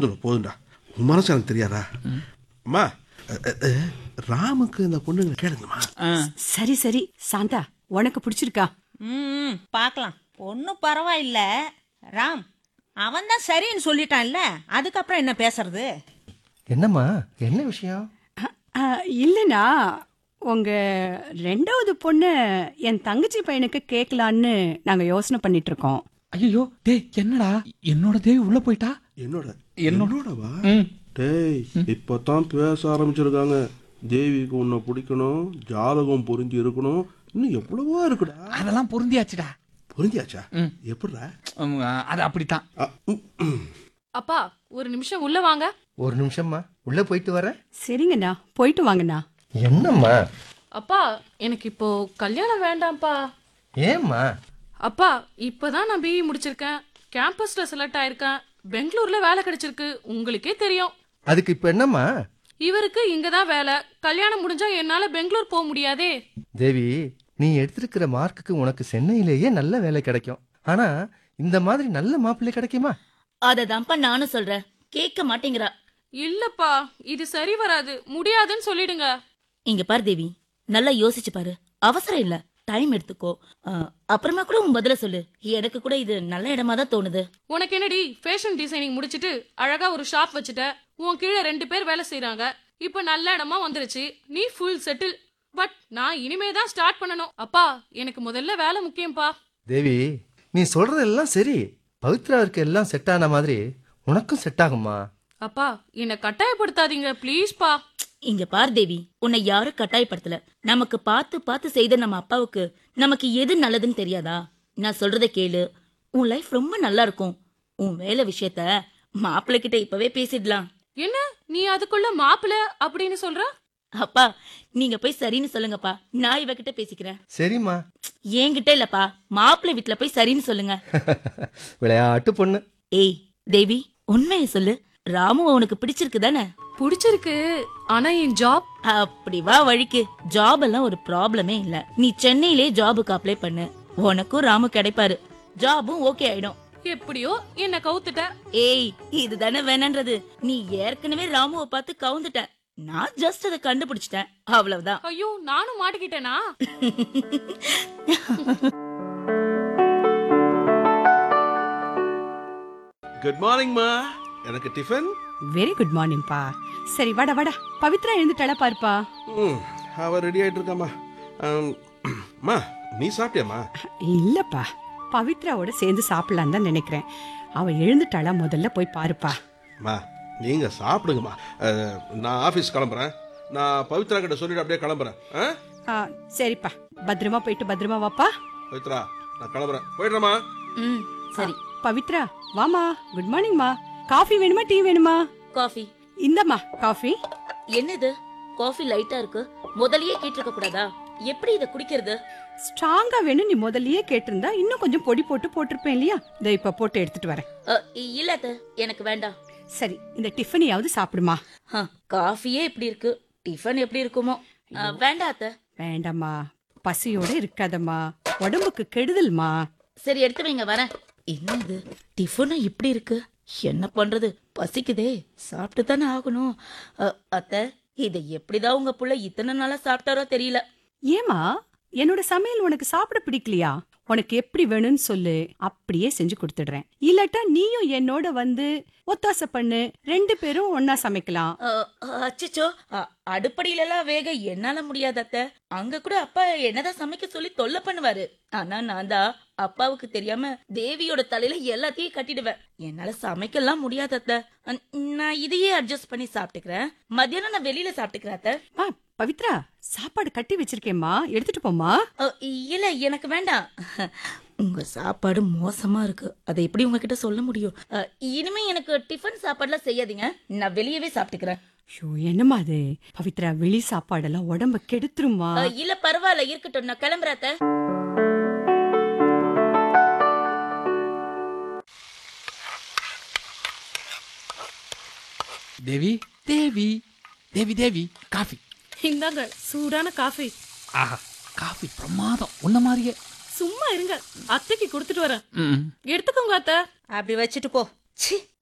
போதும்டா போதும்டா உன் மனசு எனக்கு தெரியாதா அம்மா அ, அ, அ, ராமுக்கு இந்த பொண்ணுங்க கேளுங்கம்மா சரி சரி சாந்தா உனக்கு பிடிச்சிருக்கா ம் பார்க்கலாம் ஒன்றும் பரவாயில்ல ராம் அவன் தான் சரின்னு சொல்லிட்டான்ல அதுக்கப்புறம் என்ன பேசுறது என்னம்மா என்ன விஷயம் அ, அ, இல்லைண்ணா உங்க ரெண்டாவது பொண்ணு என் தங்கச்சி பையனுக்கு கேட்கலான்னு நாங்க யோசனை பண்ணிட்டு இருக்கோம் ஐயோ டேய் என்னடா என்னோட தேவி உள்ள போயிட்டா என்னோட என்னோட- என்னோடவா ம். டேய் இப்பதான் பேச ஆரம்பிச்சிருக்காங்க தேவிக்கு உன்னை பிடிக்கணும் ஜாதகம் பொருந்தி இருக்கணும் இன்னும் எவ்வளவோ இருக்குடா அதெல்லாம் பொருந்தியாச்சுடா பொருந்தியாச்சா ம். எப்படிடா உம், அது அப்படித்தான் அ, ம், ம். அப்பா ஒரு நிமிஷம் உள்ள வாங்க ஒரு நிமிஷம்மா உள்ள போயிட்டு வரேன் சரிங்கண்ணா போயிட்டு வாங்கண்ணா என்னம்மா அப்பா எனக்கு இப்போ கல்யாணம் வேண்டாம்ப்பா ஏம்மா அப்பா இப்பதான் நான் பிஇ முடிச்சிருக்கேன் கேம்பஸ்ல செலக்ட் ஆயிருக்கேன் பெங்களூர்ல வேலை கிடைச்சிருக்கு உங்களுக்கே தெரியும் அதுக்கு இப்ப என்னம்மா இவருக்கு இங்கதான் வேலை கல்யாணம் முடிஞ்சா என்னால பெங்களூர் போக முடியாதே தேவி நீ எடுத்திருக்கிற மார்க்குக்கு உனக்கு சென்னையிலேயே நல்ல வேலை கிடைக்கும் ஆனா இந்த மாதிரி நல்ல மாப்பிள்ளை கிடைக்குமா அததான்ப்பா நானும் சொல்றேன் கேட்க மாட்டேங்கிறா இல்லப்பா இது சரி வராது முடியாதுன்னு சொல்லிடுங்க இங்க பாரு தேவி நல்லா யோசிச்சு பாரு அவசரம் இல்ல டைம் எடுத்துக்கோ ஆ, அப்புறமா கூட உன் பதில சொல்லு எனக்கு கூட இது நல்ல இடமா தான் தோணுது உனக்கு என்னடி ஃபேஷன் டிசைனிங் முடிச்சிட்டு அழகா ஒரு ஷாப் வச்சுட்ட உன் கீழே ரெண்டு பேர் வேலை செய்றாங்க இப்ப நல்ல இடமா வந்துருச்சு நீ ஃபுல் செட்டில் பட் நான் இனிமே தான் ஸ்டார்ட் பண்ணணும் அப்பா எனக்கு முதல்ல வேலை முக்கியம்ப்பா தேவி நீ சொல்றதெல்லாம் சரி பவித்ராவிற்கு எல்லாம் செட் ஆன மாதிரி உனக்கும் செட் ஆகுமா அப்பா என்னை கட்டாயப்படுத்தாதீங்க ப்ளீஸ்ப்பா இங்க பார் தேவி உன்னை யாரும் கட்டாயப்படுத்தல நமக்கு பார்த்து பார்த்து செய்த நம்ம அப்பாவுக்கு நமக்கு எது நல்லதுன்னு தெரியாதா நான் சொல்றத கேளு உன் லைஃப் ரொம்ப நல்லா இருக்கும் உன் வேலை விஷயத்த மாப்பிள்ளை கிட்ட இப்பவே பேசிடலாம் என்ன நீ அதுக்குள்ள மாப்பிள அப்படின்னு சொல்ற அப்பா நீங்க போய் சரின்னு சொல்லுங்கப்பா நான் இவகிட்ட பேசிக்கிறேன் சரிம்மா என்கிட்ட இல்லப்பா மாப்பிள்ளை வீட்ல போய் சரின்னு சொல்லுங்க விளையாட்டு பொண்ணு ஏய் தேவி உண்மையை சொல்லு ராமு உனக்கு பிடிச்சிருக்கு தானே பிடிச்சிருக்கு ஆனா என் ஜாப் அப்படி வா வழிக்கு ஜாப் எல்லாம் ஒரு ப்ராப்ளமே இல்ல நீ சென்னையிலே ஜாபுக்கு அப்ளை பண்ணு உனக்கும் ராமு கிடைப்பாரு ஜாபும் ஓகே ஆயிடும் எப்படியோ என்ன கவுத்துட்ட ஏய் இதுதானே வேணான்றது நீ ஏற்கனவே ராமுவை பார்த்து கவுந்துட்ட நான் ஜஸ்ட் அதை கண்டுபிடிச்சிட்டேன் அவ்வளவுதான் ஐயோ நானும் மாட்டிக்கிட்டேனா குட் மார்னிங்மா எனக்கு டிஃபன் வெரி குட் மார்னிங்ப்பா சரி வாடா வாடா பவித்ரா எழுந்துட்டாளா பாருப்பா ம் அவ ரெடி ஆயிட்டு இருக்காம்மா ஆம், அம்மா நீ சாப்பிட்டியாம்மா இல்லப்பா பவித்ராவோட சேர்ந்து சாப்பிடலான்னு தான் நினைக்கிறேன் அவ எழுந்துட்டாளா முதல்ல போய் பாருப்பா அம்மா நீங்க சாப்பிடுங்கம்மா அஹ், நான் ஆபீஸ் கிளம்புறேன் நான் பவித்ரா கிட்ட சொல்லிட்டு அப்படியே கிளம்புறேன் ஆ? ஆ, சரிப்பா பத்திரமா போயிட்டு பத்திரமா வாப்பா பவித்ரா நான் கிளம்புறேன் போயிடுறேம்மா ம் சரி பவித்ரா வாமா குட் மார்னிங்மா காஃபி வேணுமா டீ வேணுமா காஃபி இந்தம்மா காஃபி என்னது காஃபி லைட்டா இருக்கு முதல்லயே கேட்டிருக்க கூடாதா எப்படி இத குடிக்கிறது ஸ்ட்ராங்கா வேணும் நீ முதல்லயே கேட்டிருந்தா இன்னும் கொஞ்சம் பொடி போட்டு போட்டிருப்பேன் இல்லையா இதை இப்ப போட்டு எடுத்துட்டு வரேன் அ, இல்ல அத்தை, எனக்கு வேண்டாம் சரி இந்த டிஃபனையாவது சாப்பிடுமா ஹ, காஃபியே இப்படி இருக்கு டிஃபன் எப்படி இருக்குமோ அ, வேண்டாம் அத்தை வேண்டாம்மா பசியோட இருக்காதம்மா உடம்புக்கு கெடுதல்மா சரி எடுத்து வைங்க வரேன் என்ன இது டிஃபனும் இப்படி இருக்கு என்ன பண்றது பசிக்குதே சாப்பிட்டு தானே ஆகணும் அ, அத்தை இதை எப்படிதான் உங்க புள்ள இத்தனை நாளா சாப்பிட்டாரோ தெரியல ஏமா என்னோட சமையல் உனக்கு சாப்பிட பிடிக்கலையா உனக்கு எப்படி வேணும்னு சொல்லு அப்படியே செஞ்சு கொடுத்துடுறேன் இல்லாட்டா நீயும் என்னோட வந்து ஒத்தாசை பண்ணு ரெண்டு பேரும் ஒன்னா சமைக்கலாம் அச்சச்சோ அடுப்படியில எல்லாம் வேக என்னால முடியாது அத்தை அங்க கூட அப்பா என்னதான் சமைக்க சொல்லி தொல்லை பண்ணுவாரு ஆனா நான் தான் அப்பாவுக்கு தெரியாம தேவியோட தலையில எல்லாத்தையும் கட்டிடுவேன் என்னால சமைக்கலாம் முடியாது அத்தை அன்- நான் இதையே அட்ஜஸ்ட் பண்ணி சாப்பிட்டுக்கிறேன் மத்தியானம் நான் வெளியில சாப்பிட்டுக்கிறேன் அத்தை மா பவித்ரா சாப்பாடு கட்டி வச்சிருக்கேம்மா எடுத்துட்டு போமா அ, இல்ல எனக்கு வேண்டாம் உங்க சாப்பாடு மோசமா இருக்கு அதை எப்படி உங்ககிட்ட சொல்ல முடியும் அ, இனிமே எனக்கு டிஃபன் சாப்பாடுலாம் செய்யாதீங்க நான் வெளியவே சாப்பிட்டுக்கிறேன் ஐயோ என்னம்மா அது பவித்ரா வெளி சாப்பாடெல்லாம் உடம்ப கெடுத்துருமா அ, இல்ல பரவாயில்ல இருக்கட்டும் நான் கிளம்புறேன் அத்தை. தேவி தேவி தேவி தேவி காஃபி இந்தாங்க சூடான காஃபி ஆஹா காஃபி பிரமாதம் உன்ன மாதிரியே சும்மா இருங்க அத்தைக்கு கொடுத்துட்டு வரேன் ம் எடுத்துக்கோங்க அத்தை அப்படி வச்சுட்டு போ சி